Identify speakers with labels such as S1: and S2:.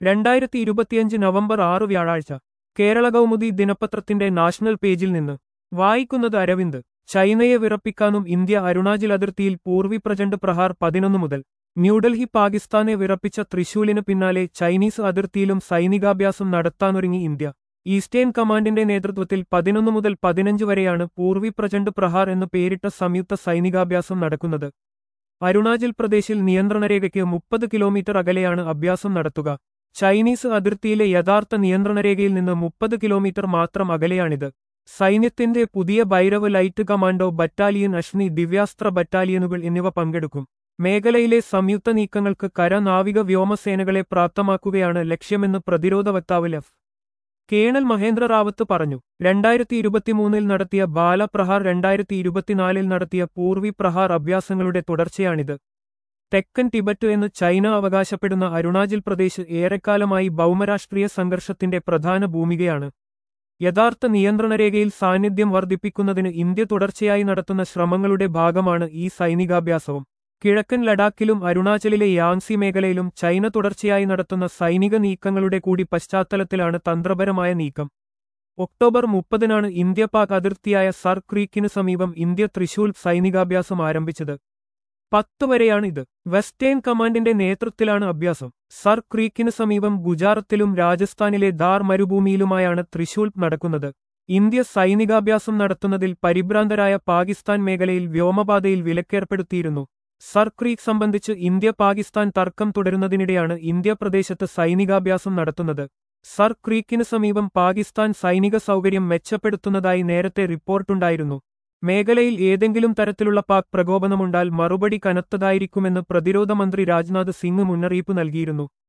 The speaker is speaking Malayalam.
S1: രണ്ടായിരത്തി ഇരുപത്തിയഞ്ച് നവംബർ ആറ് വ്യാഴാഴ്ച കേരള കൗമുദി ദിനപത്രത്തിന്റെ നാഷണൽ പേജിൽ നിന്ന് വായിക്കുന്നത് അരവിന്ദ് ചൈനയെ വിറപ്പിക്കാനും ഇന്ത്യ അരുണാചൽ അതിർത്തിയിൽ പൂർവി പ്രചണ്ഡ് പ്രഹാർ പതിനൊന്ന് മുതൽ ന്യൂഡൽഹി പാകിസ്ഥാനെ വിറപ്പിച്ച തൃശൂലിന് പിന്നാലെ ചൈനീസ് അതിർത്തിയിലും സൈനികാഭ്യാസം നടത്താനൊരുങ്ങി ഇന്ത്യ ഈസ്റ്റേൺ കമാൻഡിന്റെ നേതൃത്വത്തിൽ പതിനൊന്ന് മുതൽ പതിനഞ്ച് വരെയാണ് പൂർവി പ്രചണ്ഡ് പ്രഹാർ എന്ന് പേരിട്ട സംയുക്ത സൈനികാഭ്യാസം നടക്കുന്നത് അരുണാചൽ പ്രദേശിൽ നിയന്ത്രണരേഖയ്ക്ക് മുപ്പത് കിലോമീറ്റർ അകലെയാണ് അഭ്യാസം നടത്തുക ചൈനീസ് അതിർത്തിയിലെ യഥാർത്ഥ നിയന്ത്രണരേഖയിൽ നിന്ന് മുപ്പത് കിലോമീറ്റർ മാത്രം അകലെയാണിത് സൈന്യത്തിന്റെ പുതിയ Bhairav light commando battalion Ashni Divyastra ബറ്റാലിയനുകൾ എന്നിവ പങ്കെടുക്കും മേഖലയിലെ സംയുക്ത നീക്കങ്ങൾക്ക് കര നാവിക വ്യോമസേനകളെ പ്രാപ്തമാക്കുകയാണ് ലക്ഷ്യമെന്ന് പ്രതിരോധ വക്താവ് ലഫ് കേണൽ മഹേന്ദ്ര റാവത്ത് പറഞ്ഞു രണ്ടായിരത്തി ഇരുപത്തിമൂന്നിൽ നടത്തിയ ബാലപ്രഹാർ രണ്ടായിരത്തി ഇരുപത്തിനാലിൽ നടത്തിയ പൂർവി പ്രഹാർ അഭ്യാസങ്ങളുടെ തുടർച്ചയാണിത് തെക്കൻ ടിബറ്റ് എന്ന് ചൈന അവകാശപ്പെടുന്ന അരുണാചൽ പ്രദേശ് ഏറെക്കാലമായി ഭൗമരാഷ്ട്രീയ സംഘർഷത്തിന്റെ പ്രധാന ഭൂമികയാണ് യഥാർത്ഥ നിയന്ത്രണരേഖയിൽ സാന്നിധ്യം വർദ്ധിപ്പിക്കുന്നതിന് ഇന്ത്യ തുടർച്ചയായി നടത്തുന്ന ശ്രമങ്ങളുടെ ഭാഗമാണ് ഈ സൈനികാഭ്യാസവും കിഴക്കൻ ലഡാക്കിലും അരുണാചലിലെ യാൻസി മേഖലയിലും ചൈന തുടർച്ചയായി നടത്തുന്ന സൈനിക നീക്കങ്ങളുടെ കൂടി പശ്ചാത്തലത്തിലാണ് തന്ത്രപരമായ നീക്കം ഒക്ടോബർ മുപ്പതിനാണ് ഇന്ത്യ പാക് അതിർത്തിയായ സർ ക്രീക്കിന് സമീപം ഇന്ത്യ തൃശൂൽ സൈനികാഭ്യാസം ആരംഭിച്ചത് പത്ത് വരെയാണ് ഇത് വെസ്റ്റേൺ കമാൻഡിന്റെ നേതൃത്വത്തിലാണ് അഭ്യാസം സർ ക്രീക്കിന് സമീപം ഗുജറാത്തിലും രാജസ്ഥാനിലെ ധാർ മരുഭൂമിയിലുമായാണ് തൃശൂൽ നടക്കുന്നത് ഇന്ത്യ സൈനികാഭ്യാസം നടത്തുന്നതിൽ പരിഭ്രാന്തരായ പാകിസ്ഥാൻ മേഖലയിൽ വ്യോമപാതയിൽ വിലക്കേർപ്പെടുത്തിയിരുന്നു സർ ക്രീക്ക് സംബന്ധിച്ച് ഇന്ത്യ പാകിസ്ഥാൻ തർക്കം തുടരുന്നതിനിടെയാണ് ഇന്ത്യ പ്രദേശത്ത് സൈനികാഭ്യാസം നടത്തുന്നത് സർ ക്രീക്കിന് സമീപം പാകിസ്ഥാൻ സൈനിക സൗകര്യം മെച്ചപ്പെടുത്തുന്നതായി നേരത്തെ റിപ്പോർട്ടുണ്ടായിരുന്നു മേഖലയിൽ ഏതെങ്കിലും തരത്തിലുള്ള പാക് പ്രകോപനമുണ്ടാൽ മറുപടി കനത്തതായിരിക്കുമെന്ന് പ്രതിരോധ മന്ത്രി രാജ്നാഥ് സിംഗ് മുന്നറിയിപ്പ് നൽകിയിരുന്നു